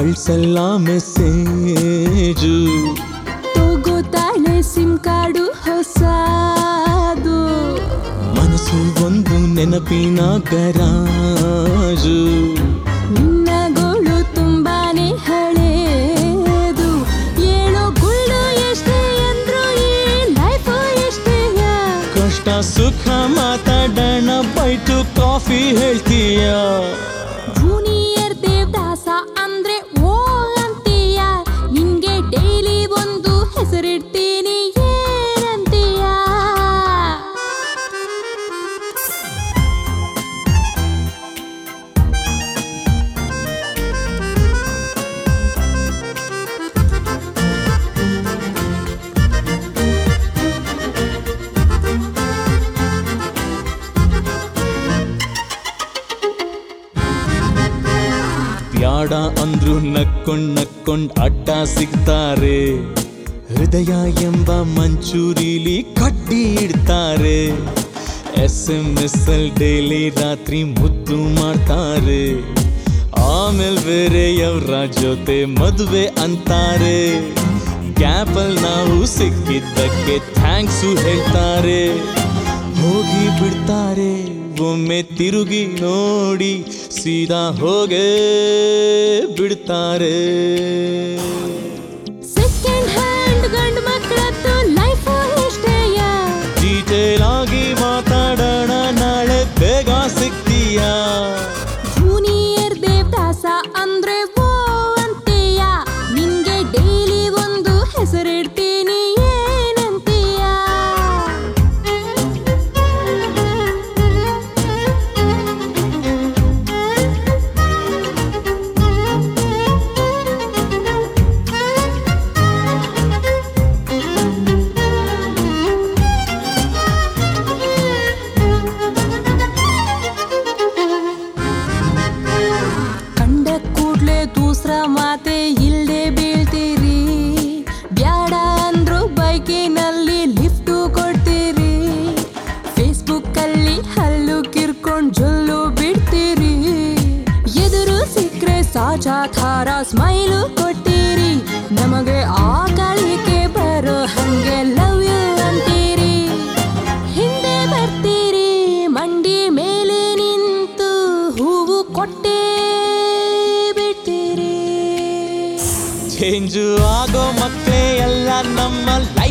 ಕಳ್ಸಲ್ಲ message ತಗೋತಾಳೆ sim card ಹೊಸದು ಮನಸ್ಸು ಒಂದು ನೆನಪಿನ ಗರಾಜು ನಿನ್ನ ಗೋಳು ತುಂಬಾನೇ ಹಳೇದು ಏಳೋ ಗುಳ್ಳು ಎಷ್ಟೇ ಅಂದ್ರು ಈ ಲೈಫು ಎಷ್ಟೇಯ ಕಷ್ಟ ಸುಖ ಮಾತಾಡೋಣ ಬೈಟು ಕಾಫಿ ಹೇಳ್ತೀಯ ಜೂನಿಯರ್ ದೇವದಾಸ ಅಂದ್ರೆ ಓ ಅಂತೀಯ ನಿನ್ಗೆ ಡೈಲಿ ಒಂದು ಹೆಸರಿಡ್ತೀನಿ ಏನಂತೀಯ ಬ್ಯಾಡ ಅಂದ್ರು ನಕ್ಕೊಂಡ್ ನಕ್ಕೊಂಡ್ ಅಡ್ಡ ಸಿಗ್ತಾರೆ ಹೃದಯ ಎಂಬ ಮಂಚೂರಿಲಿ ಕಡ್ಡಿ ಇಡ್ತಾರೆ S M S L daily ರಾತ್ರಿ ಮುದ್ದು ಮಾಡ್ತಾರೆ ಆಮೇಲೆ ಬೇರೆಯವರ ಜೊತೆ ಮದುವೆ ಅಂತಾರೆ ಗ್ಯಾಪಲ್ ನಾವು ಸಿಕ್ಕಿದ್ದಕ್ಕೆ ಥ್ಯಾಂಕ್ಸು ಹೇಳ್ತಾರೆ ಹೋಗಿ ಬಿಡ್ತಾರೆ ಒಮ್ಮೆ ತಿರುಗಿ ನೋಡಿ ಸೀದಾ ಹೋಗೇ ಬಿಡ್ತಾರೆ ಸೆಕೆಂಡ್ ಹ್ಯಾಂಡ್ ಗಂಡು ಮಕ್ಕಳದ್ದು ಲೈಫು ಎಷ್ಟೇಯ ಡೀಟೇಲ್ ಆಗಿ ಮಾತಾಡೋಣ ನಾಳೆ ಬೇಗ ಸಿಗ್ತೀಯಾ ಜೂನಿಯರ್ ದೇವದಾಸ ಅಂದ್ರೆ ಓ ಅಂತೀಯ ನಿನ್ಗೆ ಡೈಲಿ ಒಂದು ಹೆಸರಿಡ್ತೀನಿ ಏನಂತೀಯ ಕಂಡ ಕೂಡ್ಲೆ ದೂಸ್ರ ಮಾತೆ ಇಲ್ದೆ ಬೀಳ್ತೀರಿ ಬ್ಯಾಡ ಅಂದ್ರು ಬೈಕಿನಲ್ಲಿ ಲಿಫ್ಟು ಕೊಡ್ತೀರಿ ಫೇಸ್ಬುಕ್ ಅಲ್ಲಿ ಹಲ್ಲು ಕಿರ್ಕೊಂಡ್ ಜೊಲ್ಲು ಬಿಡ್ತೀರಿ ಎದುರು ಸಿಕ್ರೆ ಸಾಚಾ ಥಾರ ಸ್ಮೈಲು ಕೊಡ್ತೀರಿ ನಮಗೆ ಆ ಕಾಳಿಕೆ ಬರೋ ಹಂಗೆ ಲವ್ ಯು ಅಂತೀರಿ ಹಿಂದೆ ಬರ್ತೀರಿ ಮಂಡಿ ಮೇಲೆ ನಿಂತು ಹೂವು ಕೊಟ್ಟೆ ಬಿಡ್ತೀರಿ ಚೇಂಜು ಆಗೋ ಮಕ್ಕಳೇ ಎಲ್ಲ ನಮ್ಮ